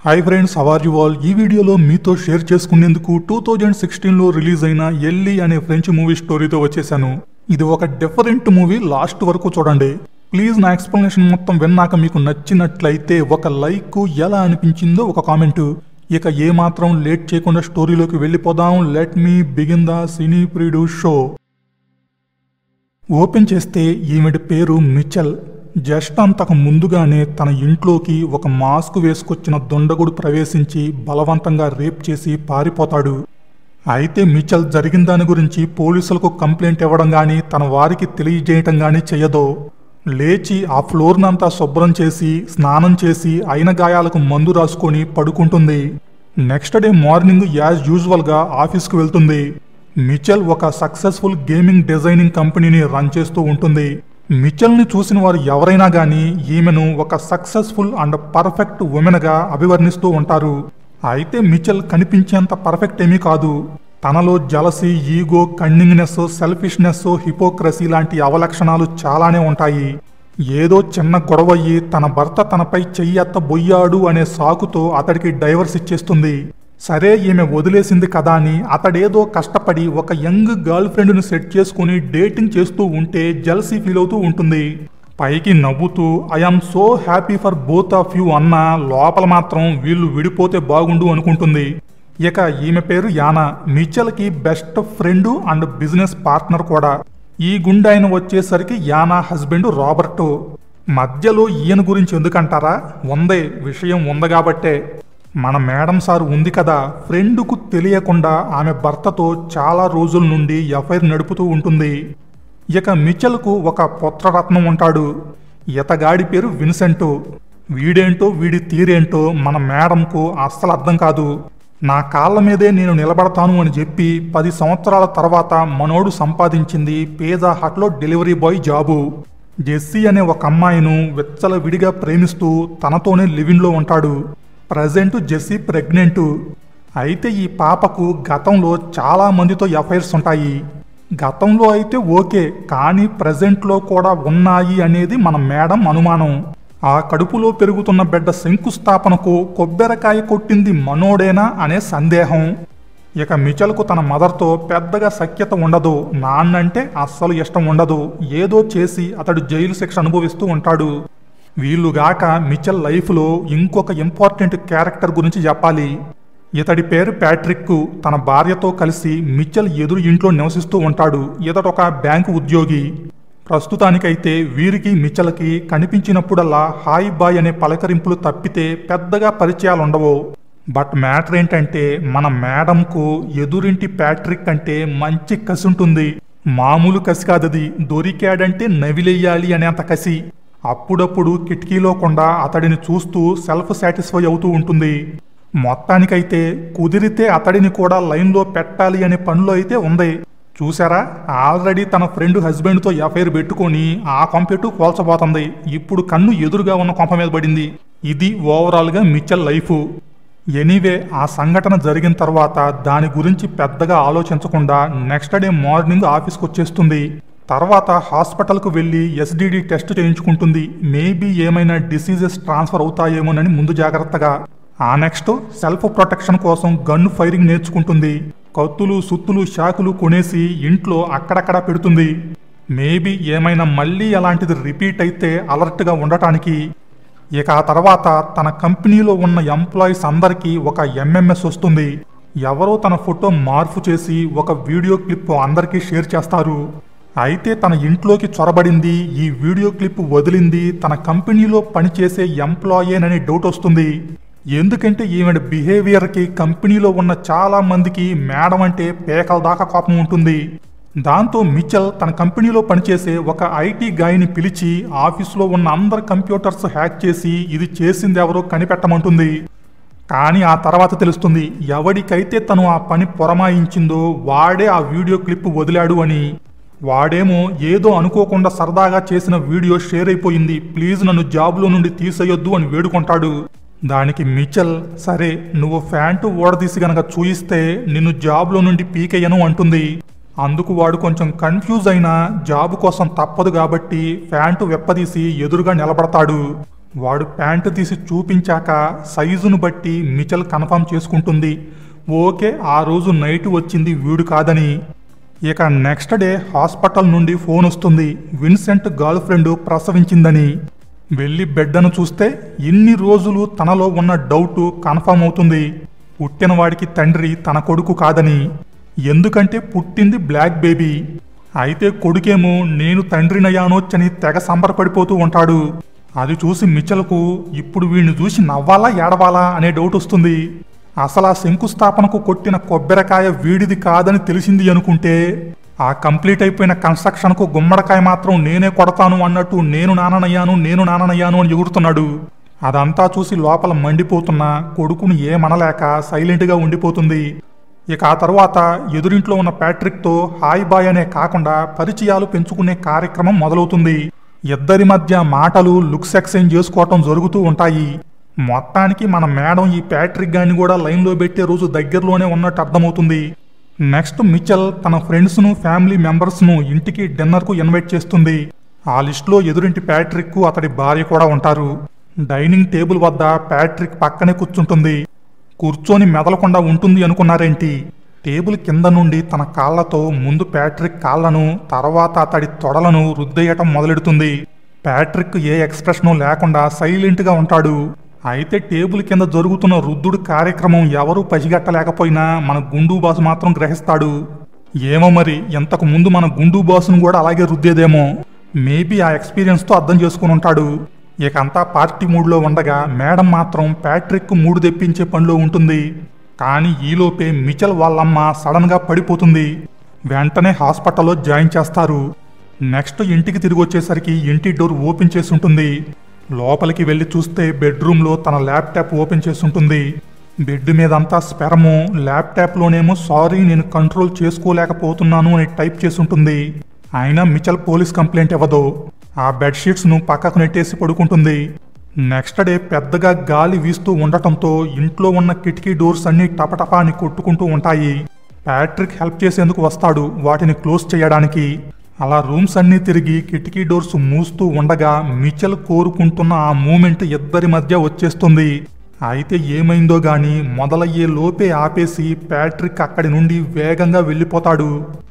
hi friends how are you all ఈ వీడియోలో మీతో షేర్ చేసుకునేందుకు టూ థౌజండ్ సిక్స్టీన్లో రిలీజ్ అయిన ఎల్లి అనే ఫ్రెంచ్ మూవీ స్టోరీతో వచ్చేసాను ఇది ఒక డిఫరెంట్ మూవీ లాస్ట్ వరకు చూడండి ప్లీజ్ నా ఎక్స్ప్లెనేషన్ మొత్తం విన్నాక మీకు నచ్చినట్లయితే ఒక లైక్ ఎలా అనిపించిందో ఒక కామెంట్ ఇక ఏ మాత్రం లేట్ చేయకుండా స్టోరీలోకి వెళ్ళిపోదాం లెట్ మీ బిగిన్ ద సినీ ప్రిడు షో ఓపెన్ చేస్తే ఈమెడి పేరు మిచెల్ జస్ట్ అంతకు ముందుగానే తన ఇంట్లోకి ఒక మాస్క్ వేసుకొచ్చిన దొండగుడు ప్రవేశించి బలవంతంగా రేప్ చేసి పారిపోతాడు అయితే మిచెల్ జరిగిన దాని గురించి పోలీసులకు కంప్లైంట్ ఇవ్వడం గాని తన వారికి తెలియజేయటం గాని చేయదు లేచి ఆ ఫ్లోర్నంతా శుభ్రం చేసి స్నానం చేసి అయిన గాయాలకు మందు రాసుకొని పడుకుంటుంది నెక్స్ట్ డే మార్నింగ్ యాజ్ యూజువల్గా ఆఫీస్కి వెళ్తుంది మిచెల్ ఒక సక్సెస్ఫుల్ గేమింగ్ డిజైనింగ్ కంపెనీని రన్ చేస్తూ ఉంటుంది మిచెల్ని చూసిన వారు ఎవరైనా గానీ ఈమెను ఒక సక్సెస్ఫుల్ అండ్ పర్ఫెక్ట్ ఉమెన్గా అభివర్ణిస్తూ ఉంటారు అయితే మిచెల్ కనిపించేంత పర్ఫెక్ట్ ఏమీ కాదు తనలో jealousy ego cunningness selfishness hypocrisy లాంటి అవలక్షణాలు చాలానే ఉంటాయి ఏదో చిన్న గొడవయ్యి తన భర్త తనపై చెయ్యెత్తబోయ్యాడు అనే సాకుతో అతడికి డైవర్స్ ఇచ్చేస్తుంది సరే ఈమె వదిలేసింది కదా అని అతడేదో కష్టపడి ఒక యంగ్ గర్ల్ ఫ్రెండ్ను సెట్ చేసుకుని డేటింగ్ చేస్తూ ఉంటే జల్సీ ఫీల్ అవుతూ ఉంటుంది పైకి నవ్వుతూ I am so happy for both of you అన్న లోపల మాత్రం వీళ్ళు విడిపోతే బాగుండు అనుకుంటుంది ఇక ఈమె పేరు యానా మిచెల్కి best friend and business partner కూడా ఈ గుండె ఆయన వచ్చేసరికి యానా హస్బెండ్ రాబర్టు మధ్యలో ఈయన గురించి ఎందుకంటారా ఉందే విషయం ఉంది కాబట్టే మన మేడం సార్ ఉంది కదా ఫ్రెండ్కు తెలియకుండా ఆమె భర్తతో చాలా రోజుల నుండి ఎఫ్ఐఆర్ నడుపుతూ ఉంటుంది ఇక మిచెల్కు ఒక పుత్రరత్నం ఉంటాడు ఇతగాడి పేరు విన్సెంట్ వీడేంటో వీడి తీరేంటో మన మేడంకు అస్సలు అర్థం కాదు నా కాళ్ళ మీదే నేను నిలబడతాను అని చెప్పి పది సంవత్సరాల తర్వాత మనోడు సంపాదించింది పేజా హట్లో డెలివరీ బాయ్ జాబు జెస్సీ అనే ఒక అమ్మాయిను విచ్చల విడిగా ప్రేమిస్తూ తనతోనే లివింగ్లో ఉంటాడు ప్రజెంట్ జెస్సీ ప్రెగ్నెంట్ అయితే ఈ పాపకు గతంలో చాలా మందితో ఎఫ్ఐఆర్స్ ఉంటాయి గతంలో అయితే ఓకే కానీ ప్రజెంట్లో కూడా ఉన్నాయి అనేది మన మేడం అనుమానం ఆ కడుపులో పెరుగుతున్న బిడ్డ శంకుస్థాపనకు కొబ్బరికాయ కొట్టింది మనోడేనా అనే సందేహం ఇక మిచల్కు తన మదర్తో పెద్దగా సఖ్యత ఉండదు నాన్నంటే అస్సలు ఇష్టం ఉండదు ఏదో చేసి అతడు జైలు శిక్ష అనుభవిస్తూ ఉంటాడు వీళ్ళుగాక మిచెల్ లైఫ్లో ఇంకొక ఇంపార్టెంట్ క్యారెక్టర్ గురించి చెప్పాలి ఇతడి పేరు ప్యాట్రిక్ తన భార్యతో కలిసి మిచెల్ ఎదురు ఇంట్లో నివసిస్తూ ఉంటాడు ఇతడొక బ్యాంకు ఉద్యోగి ప్రస్తుతానికైతే వీరికి మిచెల్కి కనిపించినప్పుడల్లా హాయ్ బాయ్ అనే పలకరింపులు తప్పితే పెద్దగా పరిచయాలుండవు బట్ మ్యాటర్ ఏంటంటే మన మేడంకు ఎదురింటి ప్యాట్రిక్ అంటే మంచి కసి ఉంటుంది మామూలు కసి కాదది దొరికాడంటే నవిలెయ్యాలి అనేంత కసి అప్పుడప్పుడు కిటికీలో కొండా అతడిని చూస్తూ సెల్ఫ్ సాటిస్ఫై అవుతూ ఉంటుంది మొత్తానికైతే కుదిరితే అతడిని కూడా లైన్లో పెట్టాలి అనే పనిలో అయితే ఉంది చూసారా ఆల్రెడీ తన ఫ్రెండ్ హస్బెండ్తో ఎఫ్ఐఆర్ పెట్టుకొని ఆ కొంపెట్టు కోల్చబోతుంది ఇప్పుడు కన్ను ఎదురుగా ఉన్న కొంప మీద పడింది ఇది ఓవరాల్గా మిచ్చల్ లైఫ్ ఎనీవే ఆ సంఘటన జరిగిన తర్వాత దాని గురించి పెద్దగా ఆలోచించకుండా నెక్స్ట్ డే మార్నింగ్ ఆఫీస్కి వచ్చేస్తుంది తర్వాత హాస్పిటల్కు వెళ్ళి ఎస్డిడి టెస్ట్ చేయించుకుంటుంది మేబీ ఏమైనా డిసీజెస్ ట్రాన్స్ఫర్ అవుతాయేమోనని ముందు జాగ్రత్తగా ఆ నెక్స్ట్ సెల్ఫ్ ప్రొటెక్షన్ కోసం గన్ ఫైరింగ్ నేర్చుకుంటుంది కత్తులు సుత్తులు షాకులు కొనేసి ఇంట్లో అక్కడక్కడ పెడుతుంది మేబీ ఏమైనా మళ్ళీ అలాంటిది రిపీట్ అయితే అలర్ట్గా ఉండటానికి ఇక ఆ తర్వాత తన కంపెనీలో ఉన్న ఎంప్లాయీస్ అందరికీ ఒక ఎంఎంఎస్ వస్తుంది ఎవరో తన ఫోటో మార్పు చేసి ఒక వీడియో క్లిప్ అందరికీ షేర్ చేస్తారు అయితే తన ఇంట్లోకి చొరబడింది ఈ వీడియో క్లిప్ వదిలింది తన కంపెనీలో పనిచేసే ఎంప్లాయేనని డౌట్ వస్తుంది ఎందుకంటే ఈమె బిహేవియర్కి కంపెనీలో ఉన్న చాలా మందికి మేడం అంటే పేకల దాకా కోపం ఉంటుంది దాంతో మిచెల్ తన కంపెనీలో పనిచేసే ఒక ఐటీ గాయని పిలిచి ఆఫీసులో ఉన్న అందరి కంప్యూటర్స్ హ్యాక్ చేసి ఇది చేసింది ఎవరో కనిపెట్టమంటుంది కానీ ఆ తర్వాత తెలుస్తుంది ఎవడికైతే తను ఆ పని పొరమాయించిందో వాడే ఆ వీడియో క్లిప్ వదిలాడు అని వాడేమో ఏదో అనుకోకుండా సరదాగా చేసిన వీడియో షేర్ అయిపోయింది ప్లీజ్ నన్ను జాబ్లో నుండి తీసేయొద్దు అని వేడుకుంటాడు దానికి మిచెల్ సరే నువ్వు ఫ్యాంటు ఓడదీసి గనక చూయిస్తే నిన్ను జాబ్లో నుండి పీకేయను అంటుంది అందుకు వాడు కొంచెం కన్ఫ్యూజ్ అయినా జాబ్ కోసం తప్పదు కాబట్టి ఫ్యాంటు వెప్పదీసి ఎదురుగా నిలబడతాడు వాడు ప్యాంటు తీసి చూపించాక సైజును బట్టి మిచల్ కన్ఫర్మ్ చేసుకుంటుంది ఓకే ఆ రోజు నైట్ వచ్చింది వీడు కాదని ఇక నెక్స్ట్ డే హాస్పిటల్ నుండి ఫోన్ వస్తుంది విన్సెంట్ గర్ల్ ఫ్రెండ్ ప్రసవించిందని వెళ్ళి బిడ్డను చూస్తే ఇన్ని రోజులు తనలో ఉన్న డౌట్ కన్ఫర్మ్ అవుతుంది పుట్టిన వాడికి తండ్రి తన కొడుకు కాదని ఎందుకంటే పుట్టింది బ్లాక్ బేబీ అయితే కొడుకేమో నేను తండ్రినయ్యానోచ్చని తెగ సంబరపడిపోతూ ఉంటాడు అది చూసి మిచ్చలకు ఇప్పుడు వీడిని చూసి నవ్వాలా ఏడవాలా అనే డౌట్ వస్తుంది అసలు ఆ శంకుస్థాపనకు కొట్టిన కొబ్బరికాయ వీడిది కాదని తెలిసింది అనుకుంటే ఆ కంప్లీట్ అయిపోయిన కన్స్ట్రక్షన్కు గుమ్మడికాయ మాత్రం నేనే కొడతాను అన్నట్టు నేను నాననయ్యాను నేను నాననయ్యాను అని ఎగురుతున్నాడు అదంతా చూసి లోపల మండిపోతున్న కొడుకుని ఏమనలేక సైలెంట్గా ఉండిపోతుంది ఇక ఆ తర్వాత ఎదురింట్లో ఉన్న ప్యాట్రిక్తో హాయ్ బాయ్ అనే కాకుండా పరిచయాలు పెంచుకునే కార్యక్రమం మొదలవుతుంది ఇద్దరి మధ్య మాటలు లుక్స్ ఎక్స్చేంజ్ చేసుకోవటం జరుగుతూ ఉంటాయి మొత్తానికి మన మేడం ఈ ప్యాట్రిక్ గాని కూడా లైన్లో పెట్టే రోజు దగ్గరలోనే ఉన్నట్టు అర్థమవుతుంది నెక్స్ట్ మిచెల్ తన ఫ్రెండ్స్ను ఫ్యామిలీ మెంబర్స్ను ఇంటికి డిన్నర్కు ఇన్వైట్ చేస్తుంది ఆ లిస్టులో ఎదురింటి ప్యాట్రిక్ అతడి భార్య కూడా ఉంటారు డైనింగ్ టేబుల్ వద్ద ప్యాట్రిక్ పక్కనే కూర్చుంటుంది కూర్చొని మెదలకుండా ఉంటుంది అనుకున్నారేంటి టేబుల్ కింద నుండి తన కాళ్లతో ముందు ప్యాట్రిక్ కాళ్లను తర్వాత అతడి తొడలను రుద్దేయటం మొదలెడుతుంది ప్యాట్రిక్ ఏ ఎక్స్ప్రెషను లేకుండా సైలెంట్గా ఉంటాడు అయితే టేబుల్ కింద జరుగుతున్న రుద్దుడు కార్యక్రమం ఎవరూ పసిగట్టలేకపోయినా మన గుండు బాసు మాత్రం గ్రహిస్తాడు ఏమో మరి ఇంతకు ముందు మన గుండు బాసును కూడా అలాగే రుద్దేదేమో మేబీ ఆ ఎక్స్పీరియన్స్తో అర్థం చేసుకుని ఉంటాడు ఇక అంతా పార్టీ మూడ్లో ఉండగా మేడం మాత్రం ప్యాట్రిక్ మూడు తెప్పించే పనిలో ఉంటుంది కానీ ఈలోపే మిచల్ వాళ్ళమ్మ సడన్గా పడిపోతుంది వెంటనే హాస్పిటల్లో జాయిన్ చేస్తారు నెక్స్ట్ ఇంటికి తిరిగి వచ్చేసరికి ఇంటి డోర్ ఓపెన్ చేసి ఉంటుంది లోపలికి వెళ్ళి చూస్తే బెడ్రూమ్లో తన ల్యాప్టాప్ ఓపెన్ చేసి ఉంటుంది బెడ్ మీదంతా స్పెరము ల్యాప్టాప్లోనేమో సారీ నేను కంట్రోల్ చేసుకోలేకపోతున్నాను అని టైప్ చేసి ఉంటుంది అయినా మిచల్ పోలీస్ కంప్లైంట్ ఇవ్వదు ఆ బెడ్షీట్స్ను పక్కకు నెట్టేసి పడుకుంటుంది నెక్స్ట్ డే పెద్దగా గాలి వీస్తూ ఉండటంతో ఇంట్లో ఉన్న కిటికీ డోర్స్ అన్నీ టపటపా అని కొట్టుకుంటూ ఉంటాయి ప్యాట్రిక్ హెల్ప్ చేసేందుకు వస్తాడు వాటిని క్లోజ్ చేయడానికి అలా రూమ్స్ అన్నీ తిరిగి కిటికీ డోర్స్ మూస్తూ ఉండగా మిచెల్ కోరుకుంటున్న ఆ మూమెంట్ ఇద్దరి మధ్య వచ్చేస్తుంది అయితే ఏమైందో గాని మొదలయ్యే లోపే ఆపేసి ప్యాట్రిక్ అక్కడి నుండి వేగంగా వెళ్ళిపోతాడు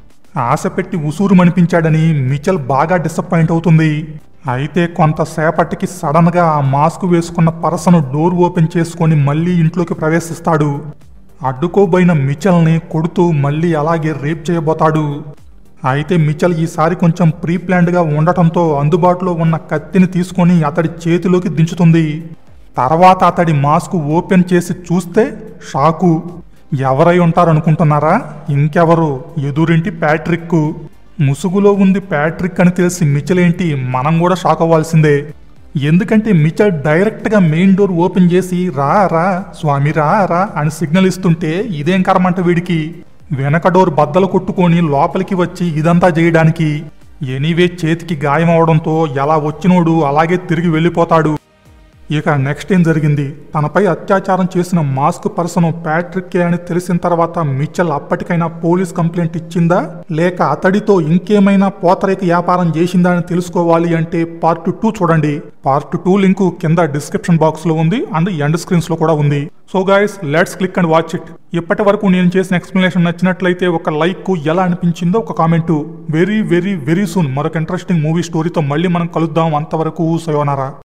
ఆశ పెట్టి ఉసూరుమనిపించాడని మిచెల్ బాగా డిసప్పాయింట్ అవుతుంది అయితే కొంతసేపటికి సడన్గా ఆ మాస్క్ వేసుకున్న పరసను డోర్ ఓపెన్ చేసుకొని మళ్ళీ ఇంట్లోకి ప్రవేశిస్తాడు అడ్డుకోబోయిన మిచెల్ని కొడుతూ మళ్ళీ అలాగే రేప్ చేయబోతాడు అయితే మిచెల్ ఈసారి కొంచెం ప్రీ ప్లాన్డ్గా ఉండటంతో అందుబాటులో ఉన్న కత్తిని తీసుకొని అతడి చేతిలోకి దించుతుంది తర్వాత అతడి మాస్క్ ఓపెన్ చేసి చూస్తే షాకు ఎవరై ఉంటారనుకుంటున్నారా ఇంకెవరు ఎదురింటి ప్యాట్రిక్ ముసుగులో ఉంది ప్యాట్రిక్ అని తెలిసి మిచెల్ ఏంటి మనం కూడా షాక్ అవ్వాల్సిందే ఎందుకంటే మిచెల్ డైరెక్ట్గా మెయిన్ డోర్ ఓపెన్ చేసి రా రా స్వామి రా రా అని సిగ్నల్ ఇస్తుంటే ఇదేం కర్మంట వీడికి వెనక డోర్ బద్దలు కొట్టుకొని లోపలికి వచ్చి ఇదంతా చేయడానికి ఎనీవే చేతికి గాయం అవడంతో ఎలా వచ్చినోడు అలాగే తిరిగి వెళ్ళిపోతాడు ఇక నెక్స్ట్ ఏం జరిగింది తనపై అత్యాచారం చేసిన మాస్క్ పర్సన్ ప్యాట్రిక్కే అని తెలిసిన తర్వాత మిచెల్ అప్పటికైనా పోలీస్ కంప్లైంట్ ఇచ్చిందా లేక అతడితో ఇంకేమైనా పోతరేక వ్యాపారం చేసిందా అని తెలుసుకోవాలి అంటే పార్ట్ టూ చూడండి పార్ట్ టూ లింక్ కింద డిస్క్రిప్షన్ బాక్స్ లో ఉంది అండ్ ఎండ్ స్క్రీన్స్ లో కూడా ఉంది so guys let's click and watch it ఇప్పటి వరకు నేను చేసిన ఎక్స్ప్లెనేషన్ నచ్చినట్లయితే ఒక లైక్ ఎలా అనిపించిందో ఒక comment very very very soon మరొక ఇంట్రెస్టింగ్ మూవీ స్టోరీతో మళ్ళీ మనం కలుద్దాం అంతవరకు సయోనారా